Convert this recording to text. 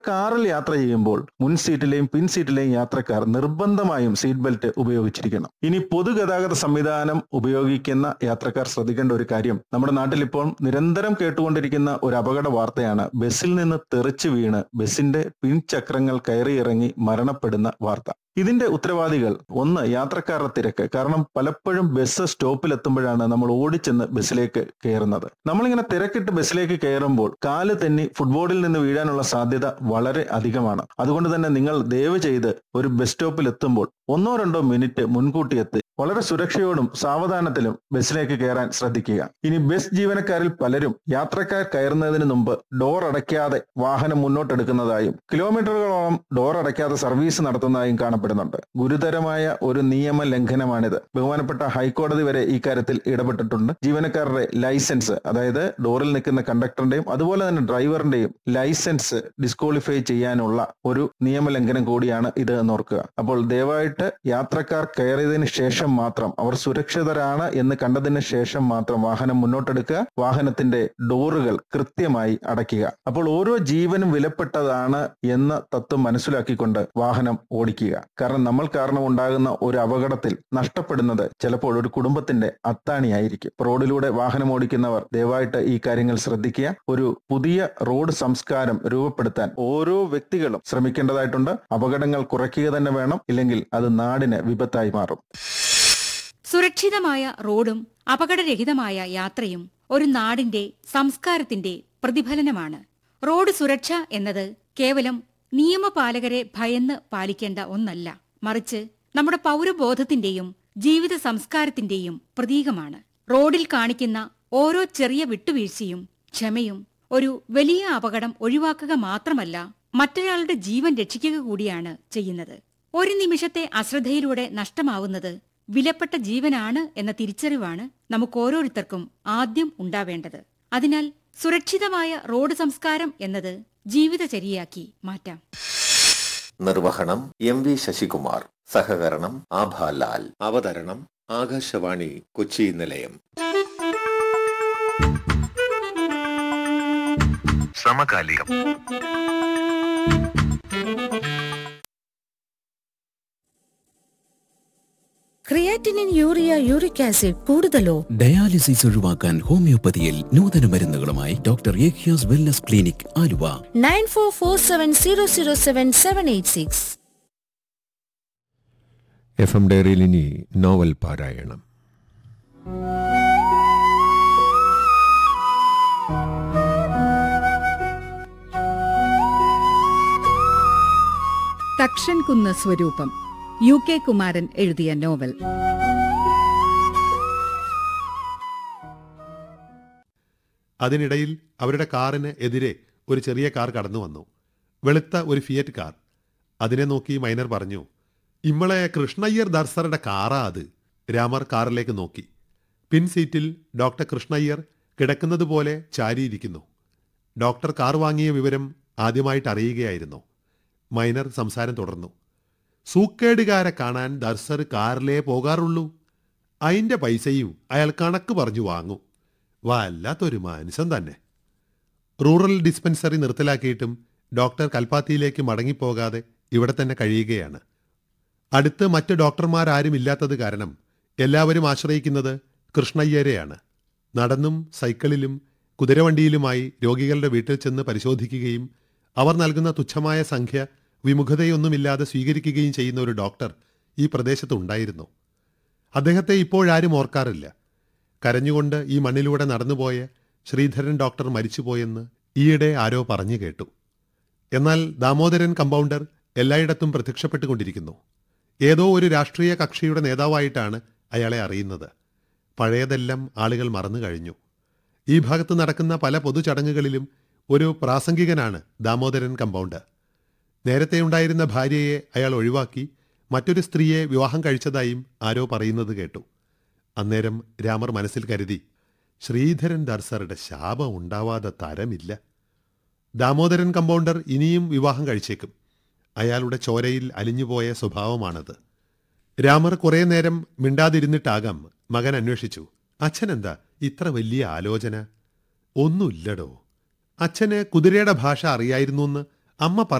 കാറിൽ യാത്ര ചെയ്യുമ്പോൾ മുൻ സീറ്റിലെയും പിൻ സീറ്റിലെയും യാത്രക്കാർ നിർബന്ധമായും സീറ്റ് ബെൽറ്റ് ഉപയോഗിച്ചിരിക്കണം ഇനി പൊതുഗതാഗത സംവിധാനം ഉപയോഗിക്കുന്ന യാത്രക്കാർ ശ്രദ്ധിക്കേണ്ട ഒരു കാര്യം നമ്മുടെ നാട്ടിൽ ഇപ്പോൾ നിരന്തരം കേട്ടുകൊണ്ടിരിക്കുന്ന ഒരു അപകട വാർത്തയാണ് ബസ്സിൽ നിന്ന് തെറിച്ചു വീണ് ബസ്സിന്റെ പിൻചക്രങ്ങൾ കയറിയിറങ്ങി മരണപ്പെടുന്ന വാർത്ത ഇതിന്റെ ഉത്തരവാദികൾ ഒന്ന് യാത്രക്കാരുടെ തിരക്ക് കാരണം പലപ്പോഴും ബസ് സ്റ്റോപ്പിൽ എത്തുമ്പോഴാണ് നമ്മൾ ഓടിച്ചെന്ന് ബസ്സിലേക്ക് കയറുന്നത് നമ്മളിങ്ങനെ തിരക്കിട്ട് ബസ്സിലേക്ക് കയറുമ്പോൾ കാല് തെന്നി ഫുട്ബോളിൽ നിന്ന് വീഴാനുള്ള സാധ്യത വളരെ അധികമാണ് അതുകൊണ്ട് തന്നെ നിങ്ങൾ ദയവ് ചെയ്ത് ഒരു ബസ് സ്റ്റോപ്പിൽ എത്തുമ്പോൾ ഒന്നോ രണ്ടോ മിനിറ്റ് മുൻകൂട്ടി എത്തി വളരെ സുരക്ഷയോടും സാവധാനത്തിലും ബസ്സിലേക്ക് കയറാൻ ശ്രദ്ധിക്കുക ഇനി ബസ് ജീവനക്കാരിൽ പലരും യാത്രക്കാർ കയറുന്നതിന് മുമ്പ് ഡോർ അടയ്ക്കാതെ വാഹനം മുന്നോട്ടെടുക്കുന്നതായും കിലോമീറ്ററുകളോളം ഡോർ അടയ്ക്കാതെ സർവീസ് നടത്തുന്നതായും കാണപ്പെടുന്നുണ്ട് ഗുരുതരമായ ഒരു നിയമ ലംഘനമാണിത് ബഹുമാനപ്പെട്ട ഹൈക്കോടതി വരെ ഈ കാര്യത്തിൽ ഇടപെട്ടിട്ടുണ്ട് ജീവനക്കാരുടെ ലൈസൻസ് അതായത് ഡോറിൽ നിൽക്കുന്ന കണ്ടക്ടറിന്റെയും അതുപോലെ തന്നെ ഡ്രൈവറിന്റെയും ലൈസൻസ് ഡിസ്ക്വാളിഫൈ ചെയ്യാനുള്ള ഒരു നിയമലംഘനം കൂടിയാണ് ഇത് എന്നോർക്കുക അപ്പോൾ ദയവായിട്ട് യാത്രക്കാർ കയറിയതിനു ശേഷം മാത്രം അവർ സുരക്ഷിതരാണ് എന്ന് കണ്ടതിന് ശേഷം മാത്രം വാഹനം മുന്നോട്ടെടുക്കുക വാഹനത്തിന്റെ ഡോറുകൾ കൃത്യമായി അടയ്ക്കുക അപ്പോൾ ഓരോ ജീവനും വിലപ്പെട്ടതാണ് എന്ന തത്വം മനസ്സിലാക്കിക്കൊണ്ട് വാഹനം ഓടിക്കുക കാരണം നമ്മൾ കാരണം ഉണ്ടാകുന്ന ഒരു അപകടത്തിൽ നഷ്ടപ്പെടുന്നത് ചിലപ്പോൾ ഒരു കുടുംബത്തിന്റെ അത്താണിയായിരിക്കും റോഡിലൂടെ വാഹനം ഓടിക്കുന്നവർ ദയവായിട്ട് ഈ കാര്യങ്ങൾ ശ്രദ്ധിക്കുക ഒരു പുതിയ റോഡ് സംസ്കാരം രൂപപ്പെടുത്താൻ ഓരോ വ്യക്തികളും ശ്രമിക്കേണ്ടതായിട്ടുണ്ട് അപകടങ്ങൾ കുറയ്ക്കുക തന്നെ വേണം ഇല്ലെങ്കിൽ അത് നാടിന് വിപത്തായി മാറും സുരക്ഷിതമായ റോഡും അപകടരഹിതമായ യാത്രയും ഒരു നാടിന്റെ സംസ്കാരത്തിന്റെ പ്രതിഫലനമാണ് റോഡ് സുരക്ഷ എന്നത് കേവലം നിയമപാലകരെ ഭയന്ന് പാലിക്കേണ്ട ഒന്നല്ല മറിച്ച് നമ്മുടെ പൗരബോധത്തിന്റെയും ജീവിത സംസ്കാരത്തിന്റെയും പ്രതീകമാണ് റോഡിൽ കാണിക്കുന്ന ഓരോ ചെറിയ വിട്ടുവീഴ്ചയും ക്ഷമയും ഒരു വലിയ അപകടം ഒഴിവാക്കുക മാത്രമല്ല മറ്റൊരാളുടെ ജീവൻ രക്ഷിക്കുക കൂടിയാണ് ചെയ്യുന്നത് ഒരു നിമിഷത്തെ അശ്രദ്ധയിലൂടെ നഷ്ടമാവുന്നത് വിലപ്പെട്ട ജീവനാണ് എന്ന തിരിച്ചറിവാണ് നമുക്ക് ഓരോരുത്തർക്കും ആദ്യം ഉണ്ടാവേണ്ടത് അതിനാൽ സുരക്ഷിതമായ റോഡ് സംസ്കാരം എന്നത് ജീവിതചര്യയാക്കി മാറ്റാം നിർവഹണം എം വി ശശികുമാർ സഹകരണം ആഭാലാൽ അവതരണം ആകാശവാണി കൊച്ചി നിലയം സമകാലികം ക്രിയാറ്റിനിൻ യൂറിയ യൂറിക് ആസിഡ് കൂടുതലോ ഡയാലിസിസ് ഒഴിവാക്കാൻ ഹോമിയോപ്പതിയിൽ നൂതന മരുന്നുകളുമായി ഡോക്ടർ യേഖ്യാസ് wellness clinic Aluva nine four four seven zero zero seven seven eight six F M ഡയറിയിൽ ഇനി നോവൽ പാരായണം തക്ഷൻ കുന്ന് സ്വരൂപം യു കെ കുമാരൻ എഴുതിയ നോവൽ അതിനിടയിൽ അവരുടെ കാറിന് എതിരെ ഒരു ചെറിയ കാർ കടന്നു വന്നു വെളുത്ത ഒരു ഫിയറ്റ് കാർ അതിനെ നോക്കി മൈനർ പറഞ്ഞു ഇമ്മളെ കൃഷ്ണയ്യർ ദർസറുടെ കാറാ അത് രാമർ കാറിലേക്ക് നോക്കി പിൻ സീറ്റിൽ ഡോക്ടർ കൃഷ്ണയ്യർ കിടക്കുന്നത് പോലെ ചാരിയിരിക്കുന്നു ഡോക്ടർ കാർ വാങ്ങിയ വിവരം ആദ്യമായിട്ട് അറിയുകയായിരുന്നു മൈനർ സംസാരം തുടർന്നു സൂക്കേടുകാരെ കാണാൻ ദർസർ കാറിലേ പോകാറുള്ളൂ അതിൻ്റെ പൈസയും അയാൾ കണക്ക് പറഞ്ഞു വാങ്ങും വല്ലാത്തൊരു മനുഷ്യൻ തന്നെ റൂറൽ ഡിസ്പെൻസറി നിർത്തലാക്കിയിട്ടും ഡോക്ടർ കൽപ്പാത്തിയിലേക്ക് മടങ്ങിപ്പോകാതെ ഇവിടെ തന്നെ കഴിയുകയാണ് അടുത്ത് മറ്റ് ഡോക്ടർമാരാരും ഇല്ലാത്തത് കാരണം എല്ലാവരും ആശ്രയിക്കുന്നത് കൃഷ്ണയ്യരെയാണ് നടന്നും സൈക്കിളിലും കുതിരവണ്ടിയിലുമായി രോഗികളുടെ വീട്ടിൽ ചെന്ന് പരിശോധിക്കുകയും അവർ നൽകുന്ന തുച്ഛമായ സംഖ്യ വിമുഖതയൊന്നുമില്ലാതെ സ്വീകരിക്കുകയും ചെയ്യുന്ന ഒരു ഡോക്ടർ ഈ പ്രദേശത്തുണ്ടായിരുന്നു അദ്ദേഹത്തെ ഇപ്പോഴാരും ഓർക്കാറില്ല കരഞ്ഞുകൊണ്ട് ഈ മണ്ണിലൂടെ നടന്നുപോയ ശ്രീധരൻ ഡോക്ടർ മരിച്ചുപോയെന്ന് ഈയിടെ ആരോ പറഞ്ഞു കേട്ടു എന്നാൽ ദാമോദരൻ കമ്പൗണ്ടർ എല്ലായിടത്തും പ്രത്യക്ഷപ്പെട്ടുകൊണ്ടിരിക്കുന്നു ഏതോ ഒരു രാഷ്ട്രീയ കക്ഷിയുടെ നേതാവായിട്ടാണ് അയാളെ അറിയുന്നത് പഴയതെല്ലാം ആളുകൾ മറന്നു കഴിഞ്ഞു ഈ ഭാഗത്ത് നടക്കുന്ന പല പൊതുചടങ്ങുകളിലും ഒരു പ്രാസംഗികനാണ് ദാമോദരൻ കമ്പൗണ്ടർ നേരത്തെ ഉണ്ടായിരുന്ന ഭാര്യയെ അയാൾ ഒഴിവാക്കി മറ്റൊരു സ്ത്രീയെ വിവാഹം കഴിച്ചതായും ആരോ പറയുന്നത് കേട്ടു അന്നേരം രാമർ മനസ്സിൽ കരുതി ശ്രീധരൻ ദർസറുടെ ശാപം ഉണ്ടാവാതെ തരമില്ല ദാമോദരൻ കമ്പൗണ്ടർ ഇനിയും വിവാഹം കഴിച്ചേക്കും അയാളുടെ ചോരയിൽ അലിഞ്ഞുപോയ സ്വഭാവമാണത് രാമർ കുറേ നേരം മിണ്ടാതിരുന്നിട്ടാകാം മകൻ അന്വേഷിച്ചു അച്ഛനെന്താ ഇത്ര വലിയ ആലോചന ഒന്നുമില്ലടോ അച്ഛന് കുതിരയുടെ ഭാഷ അറിയായിരുന്നു എന്ന് അമ്മ